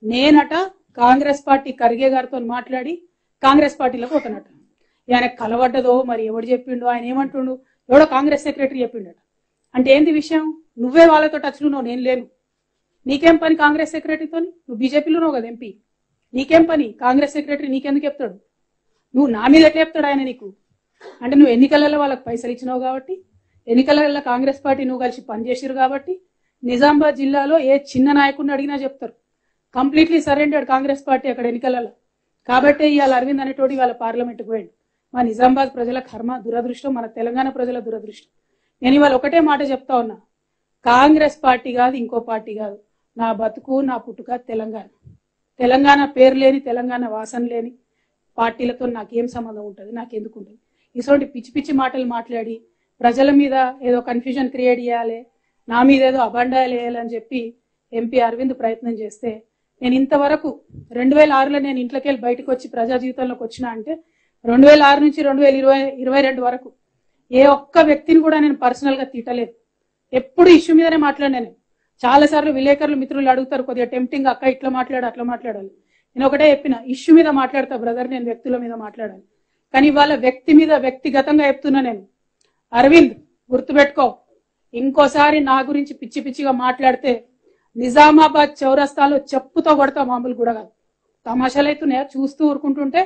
నేనట Congress party Kharge గారితో మాట్లాడి కాంగ్రెస్ పార్టీలో పోతానట ఆయన కలవడ్డదో మరి ఎవడు చెప్పిండో ఆయన ఏమంటుండు ఎవడో కాంగ్రెస్ సెక్రటరీ చెప్పిండట అంటే ఏంది విషయం నువ్వే వాళ్ళతో టచ్లో ఉన్నావు నేను లేను నీకేం పని కాంగ్రెస్ సెక్రటరీతో నువ్వు బీజేపీలో ఉన్నావు కదా ఎంపీ నీకేం పని కాంగ్రెస్ సెక్రటరీ నీకెందుకు చెప్తాడు నువ్వు నా మీద ఎట్లా చెప్తాడు ఆయన నీకు అంటే నువ్వు ఎన్నికలలో వాళ్ళకి పైసలు ఇచ్చినావు కాబట్టి ఎన్నికలలో కాంగ్రెస్ పార్టీ నువ్వు కలిసి పనిచేసిరు కాబట్టి నిజామాబాద్ జిల్లాలో ఏ చిన్న నాయకుడిని అడిగినా చెప్తారు కంప్లీట్లీ సరెండర్డ్ కాంగ్రెస్ పార్టీ అక్కడ ఎన్నికలలో కాబట్టే ఇవాళ అరవింద్ అనేటోడు ఇవాళ పార్లమెంట్కి పోయాడు మా నిజామాబాద్ ప్రజల కర్మ దురదృష్టం మన తెలంగాణ ప్రజల దురదృష్టం నేను ఇవాళ ఒకటే మాట చెప్తా ఉన్నా కాంగ్రెస్ పార్టీ కాదు ఇంకో పార్టీ కాదు నా బతుకు నా పుట్టుక తెలంగాణ తెలంగాణ పేరు లేని తెలంగాణ వాసన లేని పార్టీలతో నాకేం సంబంధం ఉంటుంది నాకెందుకు ఉంటుంది ఇటువంటి పిచ్చి పిచ్చి మాటలు మాట్లాడి ప్రజల మీద ఏదో కన్ఫ్యూజన్ క్రియేట్ చేయాలి నా మీద ఏదో అబండాలు వేయాలని చెప్పి ఎంపీ అరవింద్ ప్రయత్నం చేస్తే నేను ఇంతవరకు రెండు వేల ఆరులో నేను ఇంట్లోకి వెళ్ళి బయటకు వచ్చి ప్రజా జీవితంలోకి వచ్చిన అంటే రెండు వేల ఆరు నుంచి రెండు వేల ఇరవై ఇరవై రెండు వరకు ఏ ఒక్క వ్యక్తిని కూడా నేను పర్సనల్ గా తిట్టలేదు ఎప్పుడు ఇష్యూ మీదనే మాట్లాడినా నేను చాలా సార్లు విలేకరులు మిత్రులు అడుగుతారు కొద్దిగా టెంప్టింగ్ అక్క ఇట్లా మాట్లాడు అట్లా మాట్లాడాలి నేను ఒకటే చెప్పిన ఇష్యూ మీద మాట్లాడతా బ్రదర్ నేను వ్యక్తుల మీద మాట్లాడాలి కానీ వాళ్ళ వ్యక్తి మీద వ్యక్తిగతంగా చెప్తున్నా నేను అరవింద్ గుర్తుపెట్టుకో ఇంకోసారి నా గురించి పిచ్చి పిచ్చిగా మాట్లాడితే నిజామాబాద్ చౌరస్తాలో చెప్పుతో కొడతా మామూలు కూడా కాదు తమాషాలు అవుతున్నాయా చూస్తూ ఊరుకుంటుంటే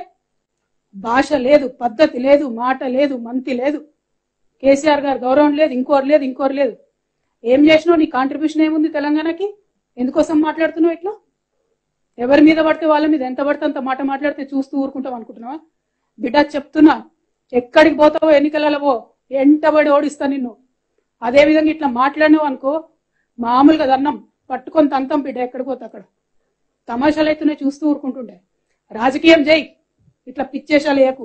భాష లేదు పద్ధతి లేదు మాట లేదు మంతి లేదు కేసీఆర్ గారు గౌరవం లేదు ఇంకోరు లేదు ఇంకోరు లేదు ఏం చేసినావు నీ కాంట్రిబ్యూషన్ ఏముంది తెలంగాణకి ఎందుకోసం మాట్లాడుతున్నావు ఇట్లా ఎవరి మీద పడితే వాళ్ళ మీద ఎంత పడితే అంత మాట మాట్లాడితే చూస్తూ ఊరుకుంటాం అనుకుంటున్నావా బిడ్డ చెప్తున్నా ఎక్కడికి పోతావో ఎన్నికలలో పో ఎంటబడి ఓడిస్తా నిన్ను అదే విధంగా ఇట్లా మాట్లాడినావు అనుకో మామూలుగా దన్నం పట్టుకొని తంతం బిడ్డ ఎక్కడికి పోతా అక్కడ తమాషాలు అయితేనే చూస్తూ ఊరుకుంటుండే రాజకీయం చేయి ఇట్లా పిచ్చేషాలు వేయకు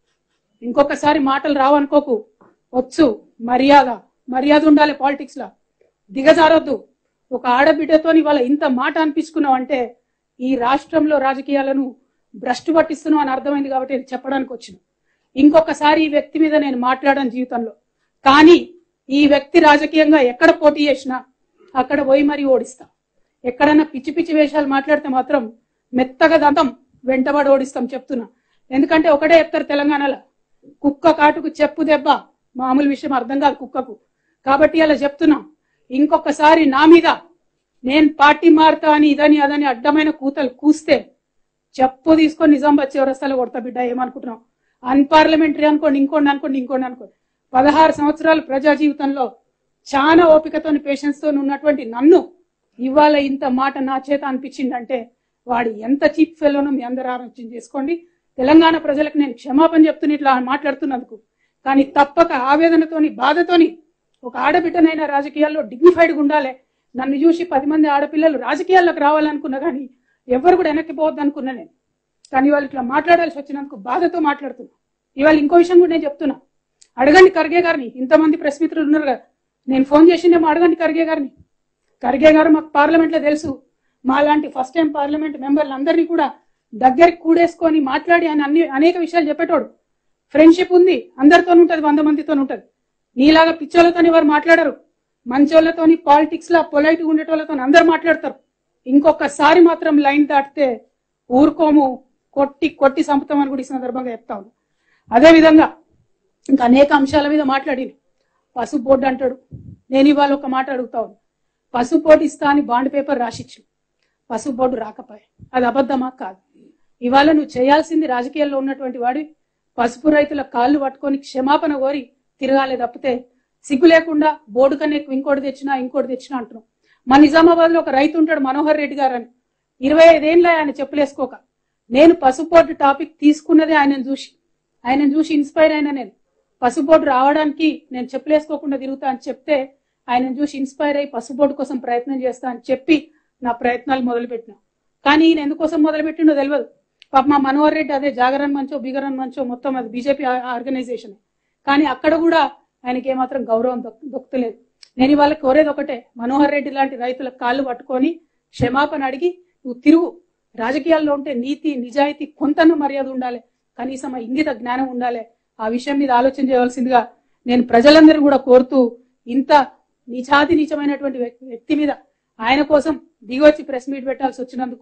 ఇంకొకసారి మాటలు రావనుకోకు వచ్చు మర్యాద మర్యాద ఉండాలి పాలిటిక్స్ లా దిగజారొద్దు ఒక ఆడబిడ్డతో ఇవాళ ఇంత మాట అనిపించుకున్నావు అంటే ఈ రాష్ట్రంలో రాజకీయాలను భ్రష్టు పట్టిస్తున్నావు అని అర్థమైంది కాబట్టి ఇది చెప్పడానికి వచ్చిన ఇంకొకసారి ఈ వ్యక్తి మీద నేను మాట్లాడాను జీవితంలో కానీ ఈ వ్యక్తి రాజకీయంగా ఎక్కడ పోటీ చేసినా అక్కడ పోయి మరీ ఓడిస్తా ఎక్కడైనా పిచ్చి పిచ్చి వేషాలు మాట్లాడితే మాత్రం మెత్తగా దంతం వెంటబడి ఓడిస్తాం చెప్తున్నా ఎందుకంటే ఒకటే చెప్తారు తెలంగాణలో కుక్క కాటుకు చెప్పు దెబ్బ మామూలు విషయం అర్థం కాదు కుక్కకు కాబట్టి అలా చెప్తున్నా ఇంకొకసారి నా మీద నేను పార్టీ మారుతా అని ఇదని అదని అడ్డమైన కూతలు కూస్తే చెప్పు తీసుకొని నిజామాబాద్ చివరస్తాలో కొడతా బిడ్డ ఏమనుకుంటున్నావు అన్పార్లమెంటరీ అనుకోండి ఇంకోండి అనుకోండి ఇంకోండి అనుకోండి పదహారు సంవత్సరాలు ప్రజా జీవితంలో చాలా ఓపికతోని పేషెన్స్ తోని ఉన్నటువంటి నన్ను ఇవాళ ఇంత మాట నా చేత అనిపించిందంటే వాడు ఎంత చీప్ ఫెలోనో మీ అందరూ ఆలోచన చేసుకోండి తెలంగాణ ప్రజలకు నేను క్షమాపణ చెప్తున్న ఇట్లా మాట్లాడుతున్నందుకు కానీ తప్పక ఆవేదనతోని బాధతోని ఒక ఆడబిడ్డనైనా రాజకీయాల్లో డిగ్నిఫైడ్గా ఉండాలి నన్ను చూసి పది మంది ఆడపిల్లలు రాజకీయాల్లోకి రావాలనుకున్నా కానీ ఎవరు కూడా వెనక్కి పోవద్దు అనుకున్నా నేను కానీ వాళ్ళు ఇట్లా మాట్లాడాల్సి వచ్చినందుకు బాధతో మాట్లాడుతున్నా ఇవాళ ఇంకో విషయం కూడా నేను చెప్తున్నా అడగండి ఖర్గే గారిని ఇంతమంది ప్రెస్ మిత్రులు ఉన్నారు కదా నేను ఫోన్ చేసిందేమో అడగండి ఖర్గే గారిని ఖర్గే గారు మాకు పార్లమెంట్ లో తెలుసు మా లాంటి ఫస్ట్ టైం పార్లమెంట్ మెంబర్లు అందరినీ కూడా దగ్గరికి కూడేసుకొని మాట్లాడి ఆయన అన్ని అనేక విషయాలు చెప్పేటోడు ఫ్రెండ్షిప్ ఉంది అందరితో ఉంటది వంద మందితో ఉంటది నీలాగా పిచ్చోళ్ళతో ఎవరు మాట్లాడరు మంచోళ్ళతోని పాలిటిక్స్ లా పొలైట్ ఉండేటోళ్ళతో అందరు మాట్లాడతారు ఇంకొకసారి మాత్రం లైన్ దాటితే ఊరుకోము కొట్టి కొట్టి సంపుతామని కూడా ఈ సందర్భంగా చెప్తా ఉన్నా అదే విధంగా ఇంకా అనేక అంశాల మీద మాట్లాడింది పసుపు బోర్డు అంటాడు నేను ఇవాళ ఒక మాట అడుగుతా ఉన్నా పసుపు బోర్డు ఇస్తా అని బాండ్ పేపర్ రాసిచ్చు పసుపు బోర్డు రాకపోయా అది అబద్ధమా కాదు ఇవాళ నువ్వు చేయాల్సింది రాజకీయాల్లో ఉన్నటువంటి వాడి పసుపు రైతుల కాళ్ళు పట్టుకొని క్షమాపణ కోరి తిరగాలే తప్పితే సిగ్గు లేకుండా బోర్డు కన్నా ఎక్కువ ఇంకోటి తెచ్చినా ఇంకోటి తెచ్చినా అంటున్నాం మా నిజామాబాద్ లో ఒక రైతు ఉంటాడు మనోహర్ రెడ్డి గారు అని ఇరవై ఐదేళ్ళ ఆయన చెప్పులేసుకోక నేను పసుపు బోర్డు టాపిక్ తీసుకున్నదే ఆయనను చూసి ఆయనను చూసి ఇన్స్పైర్ అయినా నేను పసుపు బోర్డు రావడానికి నేను చెప్పులేసుకోకుండా తిరుగుతా అని చెప్తే ఆయనను చూసి ఇన్స్పైర్ అయ్యి పసుపు బోర్డు కోసం ప్రయత్నం చేస్తా అని చెప్పి నా ప్రయత్నాలు మొదలుపెట్టినా కానీ ఈయన ఎందుకోసం మొదలుపెట్టిండో తెలియదు పాప మా మనోహర్ రెడ్డి అదే జాగరణ మంచో బిగరన్ మంచో మొత్తం అది బీజేపీ ఆర్గనైజేషన్ కానీ అక్కడ కూడా ఆయనకి ఏమాత్రం గౌరవం దొక్- దొక్కుతలేదు నేను ఇవాళ కోరేది ఒకటే మనోహర్ రెడ్డి లాంటి రైతుల కాళ్ళు పట్టుకొని క్షమాపణ అడిగి నువ్వు తిరుగు రాజకీయాల్లో ఉంటే నీతి నిజాయితీ కొంతను మర్యాద ఉండాలి కనీసం ఆ ఇంగిత జ్ఞానం ఉండాలి ఆ విషయం మీద ఆలోచన చేయవలసిందిగా నేను ప్రజలందరూ కూడా కోరుతూ ఇంత నిజాతి నిజమైనటువంటి వ్యక్- వ్యక్తి మీద ఆయన కోసం దిగొచ్చి ప్రెస్ మీట్ పెట్టాల్సి వచ్చినందుకు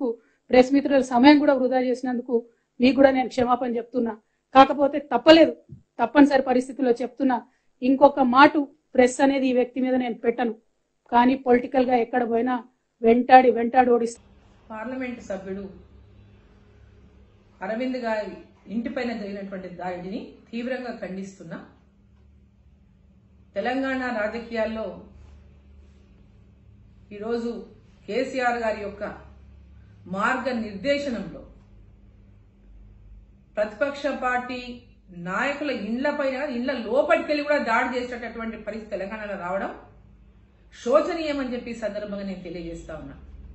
ప్రెస్ మిత్రుల సమయం కూడా వృధా చేసినందుకు మీకు కూడా నేను క్షమాపణ చెప్తున్నా కాకపోతే తప్పలేదు తప్పనిసరి పరిస్థితుల్లో చెప్తున్నా ఇంకొక మాట ప్రెస్ అనేది ఈ వ్యక్తి మీద నేను పెట్టను కానీ పొలిటికల్ గా ఎక్కడ పోయినా వెంటాడి వెంటాడి ఓడిస్తా పార్లమెంటు సభ్యుడు అరవింద్ గారి ఇంటిపైన జరిగినటువంటి దాడిని తీవ్రంగా ఖండిస్తున్నా తెలంగాణ రాజకీయాల్లో ఈరోజు కేసీఆర్ గారి యొక్క మార్గ నిర్దేశనంలో ప్రతిపక్ష పార్టీ నాయకుల ఇండ్లపైన ఇండ్ల లోపలికెళ్ళి కూడా దాడి చేసేటటువంటి పరిస్థితి తెలంగాణలో రావడం శోచనీయమని చెప్పి ఈ సందర్భంగా నేను తెలియజేస్తా ఉన్నా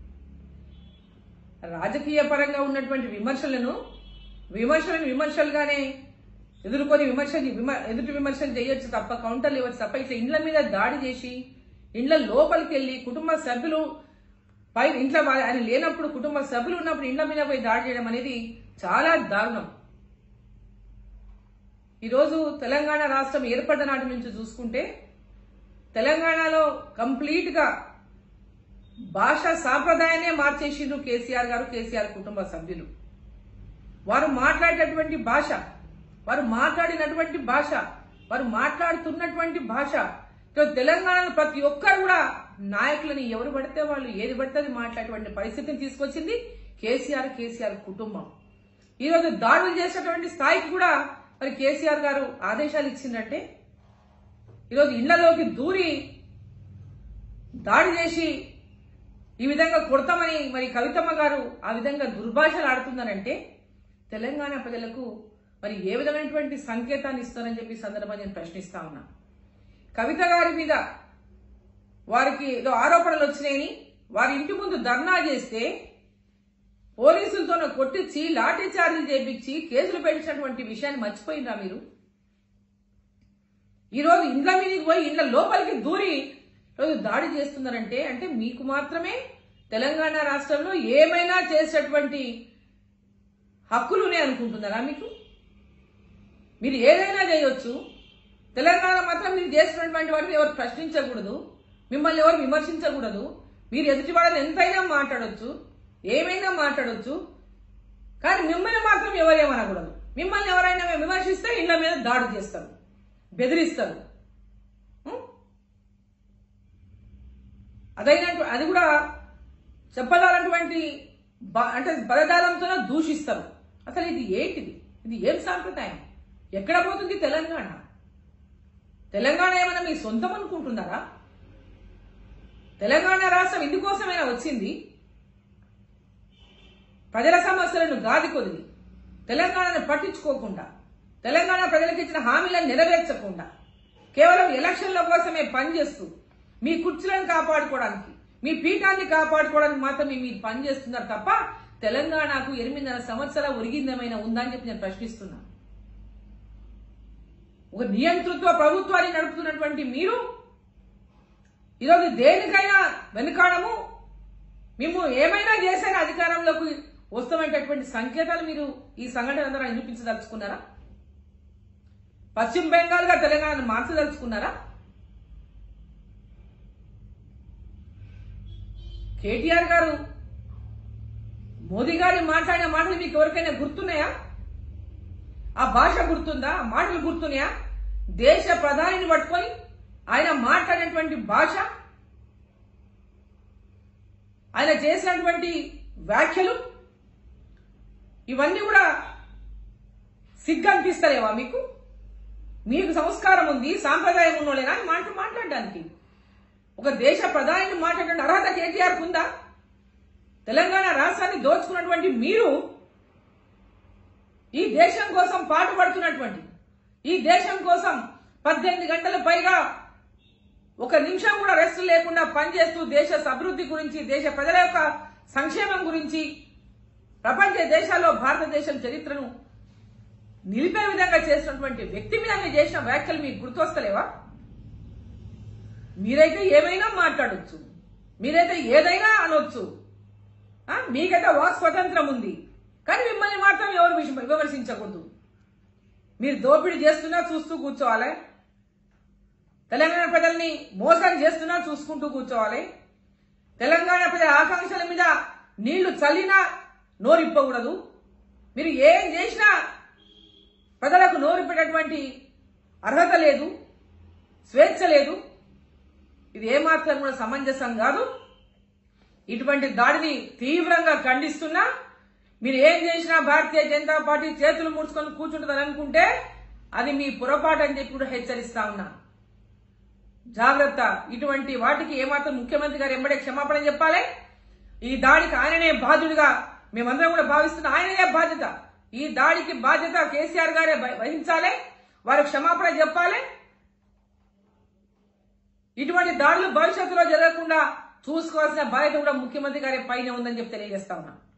రాజకీయ పరంగా ఉన్నటువంటి విమర్శలను విమర్శలను విమర్శలుగానే ఎదుర్కొని విమర్శ విమ- ఎదుటి విమర్శలు చేయొచ్చు తప్ప కౌంటర్లు ఇవ్వచ్చు తప్ప ఇట్లా ఇండ్ల మీద దాడి చేసి ఇండ్ల లోపలికి వెళ్ళి కుటుంబ సభ్యులు పై ఇంట్లో వా- ఆయన లేనప్పుడు కుటుంబ సభ్యులు ఉన్నప్పుడు ఇండ్ల మీద పోయి దాడి చేయడం అనేది చాలా దారుణం ఈరోజు తెలంగాణ రాష్ట్రం ఏర్పడ్డ నాటి నుంచి చూసుకుంటే తెలంగాణలో కంప్లీట్ గా భాష సాంప్రదాయాన్నే మార్చేసిండ్రు కేసీఆర్ గారు కేసీఆర్ కుటుంబ సభ్యులు వారు మాట్లాడేటటువంటి భాష వారు మాట్లాడినటువంటి భాష వారు మాట్లాడుతున్నటువంటి భాష ఈరోజు తెలంగాణలో ప్రతి ఒక్కరు కూడా నాయకులని ఎవరు పడితే వాళ్ళు ఏది పడితే అది మాట్లాడేటువంటి పరిస్థితిని తీసుకొచ్చింది కేసీఆర్ కేసీఆర్ కుటుంబం ఈరోజు దాడులు చేసేటువంటి స్థాయికి కూడా మరి కేసీఆర్ గారు ఆదేశాలు ఇచ్చిందంటే ఈరోజు ఇళ్లలోకి దూరి దాడి చేసి ఈ విధంగా కొడతామని మరి కవితమ్మ గారు ఆ విధంగా దుర్భాషలు ఆడుతుందనంటే తెలంగాణ ప్రజలకు మరి ఏ విధమైనటువంటి సంకేతాన్ని ఇస్తారని చెప్పి ఈ సందర్భంగా నేను ప్రశ్నిస్తా ఉన్నా కవిత గారి మీద వారికి ఏదో ఆరోపణలు వచ్చినాయని వారి ఇంటి ముందు ధర్నా చేస్తే పోలీసులతో కొట్టించి లాఠీ చార్జీలు చేపించి కేసులు పెట్టించినటువంటి విషయాన్ని మర్చిపోయిందా మీరు ఈరోజు ఇండ్ల మీదకి పోయి ఇండ్ల లోపలికి దూరి రోజు దాడి చేస్తున్నారంటే అంటే మీకు మాత్రమే తెలంగాణ రాష్ట్రంలో ఏమైనా చేసేటువంటి హక్కులునే అనుకుంటున్నారా మీకు మీరు ఏదైనా చేయొచ్చు తెలంగాణ మాత్రం మీరు చేస్తున్నటువంటి వాటిని ఎవరు ప్రశ్నించకూడదు మిమ్మల్ని ఎవరు విమర్శించకూడదు మీరు ఎదుటి వాళ్ళని ఎంతైనా మాట్లాడొచ్చు ఏమైనా మాట్లాడొచ్చు కానీ మిమ్మల్ని మాత్రం ఎవరేమనకూడదు మిమ్మల్ని ఎవరైనా విమర్శిస్తే ఇళ్ల మీద దాడి చేస్తారు బెదిరిస్తారు ఉం? అదైనట్టు అది కూడా చెప్పదాలటువంటి బ- అంటే బలదాలంతో దూషిస్తారు అసలు ఇది ఏంటిది ఇది ఏం సాంప్రదాయం ఎక్కడ పోతుంది తెలంగాణ తెలంగాణ ఏమైనా మీ సొంతం అనుకుంటున్నారా తెలంగాణ రాష్ట్రం ఇందుకోసమైనా వచ్చింది ప్రజల సమస్యలను గాది కొదిలి తెలంగాణను పట్టించుకోకుండా తెలంగాణ ప్రజలకు ఇచ్చిన హామీలను నెరవేర్చకుండా కేవలం ఎలక్షన్ల కోసమే పనిచేస్తూ మీ కుర్చీలను కాపాడుకోవడానికి మీ పీఠాన్ని కాపాడుకోవడానికి మాత్రమే మీరు పనిచేస్తున్నారు తప్ప తెలంగాణకు ఎనిమిదిన్నర సంవత్సరాల ఒరిగిందమైన ఉందా అని చెప్పి నేను ప్రశ్నిస్తున్నా ఒక నియంతృత్వ ప్రభుత్వాన్ని నడుపుతున్నటువంటి మీరు ఈరోజు దేనికైనా వెనుకాడము మేము ఏమైనా చేసైనా అధికారంలోకి వస్తామనేటటువంటి సంకేతాలు మీరు ఈ సంఘటన ద్వారా నిరూపించదలుచుకున్నారా పశ్చిమ బెంగాల్ గా తెలంగాణను మార్చదలుచుకున్నారా కేటీఆర్ గారు మోదీ గారు మాట్లాడిన మాటలు మీకు ఎవరికైనా గుర్తున్నాయా ఆ భాష గుర్తుందా ఆ మాటలు గుర్తున్నాయా దేశ ప్రధానిని పట్టుకొని ఆయన మాట్లాడినటువంటి భాష ఆయన చేసినటువంటి వ్యాఖ్యలు ఇవన్నీ కూడా సిగ్గు అనిపిస్తలేవా మీకు మీకు సంస్కారం ఉంది సాంప్రదాయం ఉన్నోళ్ళేనా అని మాట మాట్లాడడానికి ఒక దేశ ప్రధానిని మాట్లాడే అర్హత కేటీఆర్ ఉందా తెలంగాణ రాష్ట్రాన్ని దోచుకున్నటువంటి మీరు ఈ దేశం కోసం పాటుపడుతున్నటువంటి ఈ దేశం కోసం పద్దెనిమిది గంటల పైగా ఒక నిమిషం కూడా రెస్ట్ లేకుండా పనిచేస్తూ దేశ అభివృద్ధి గురించి దేశ ప్రజల యొక్క సంక్షేమం గురించి ప్రపంచ దేశాల్లో భారతదేశం చరిత్రను నిలిపే విధంగా చేసినటువంటి వ్యక్తి మీద మీరు చేసిన వ్యాఖ్యలు మీకు గుర్తొస్తలేవా మీరైతే ఏమైనా మాట్లాడొచ్చు మీరైతే ఏదైనా అనొచ్చు ఆ, మీకైతే వాక్ స్వతంత్రం ఉంది కానీ మిమ్మల్ని మాత్రం ఎవరు విష- విమర్శించకూడదు మీరు దోపిడీ చేస్తున్నా చూస్తూ కూర్చోవాలి తెలంగాణ ప్రజల్ని మోసం చేస్తున్నా చూసుకుంటూ కూర్చోవాలి తెలంగాణ ప్రజల ఆకాంక్షల మీద నీళ్లు చల్లినా నోరిప్పకూడదు మీరు ఏం చేసినా ప్రజలకు నోరిప్పేటటువంటి అర్హత లేదు స్వేచ్ఛ లేదు ఇది ఏమాత్రం కూడా సమంజసం కాదు ఇటువంటి దాడిని తీవ్రంగా ఖండిస్తున్నా మీరు ఏం చేసినా భారతీయ జనతా పార్టీ చేతులు ముడుచుకొని కూర్చుంటుందని అనుకుంటే అది మీ పొరపాటు అని చెప్పి కూడా హెచ్చరిస్తా ఉన్నా జాగ్రత్త ఇటువంటి వాటికి ఏమాత్రం ముఖ్యమంత్రి గారు ఎంబడే క్షమాపణ చెప్పాలి ఈ దాడికి ఆయననే బాధ్యుడిగా మేమందరం కూడా భావిస్తున్న ఆయననే బాధ్యత ఈ దాడికి బాధ్యత కేసీఆర్ గారే వహి- వహించాలి వారు క్షమాపణ చెప్పాలి ఇటువంటి దాడులు భవిష్యత్తులో జరగకుండా చూసుకోవాల్సిన బాధ్యత కూడా ముఖ్యమంత్రి గారి పైన ఉందని చెప్పి తెలియజేస్తా ఉన్నా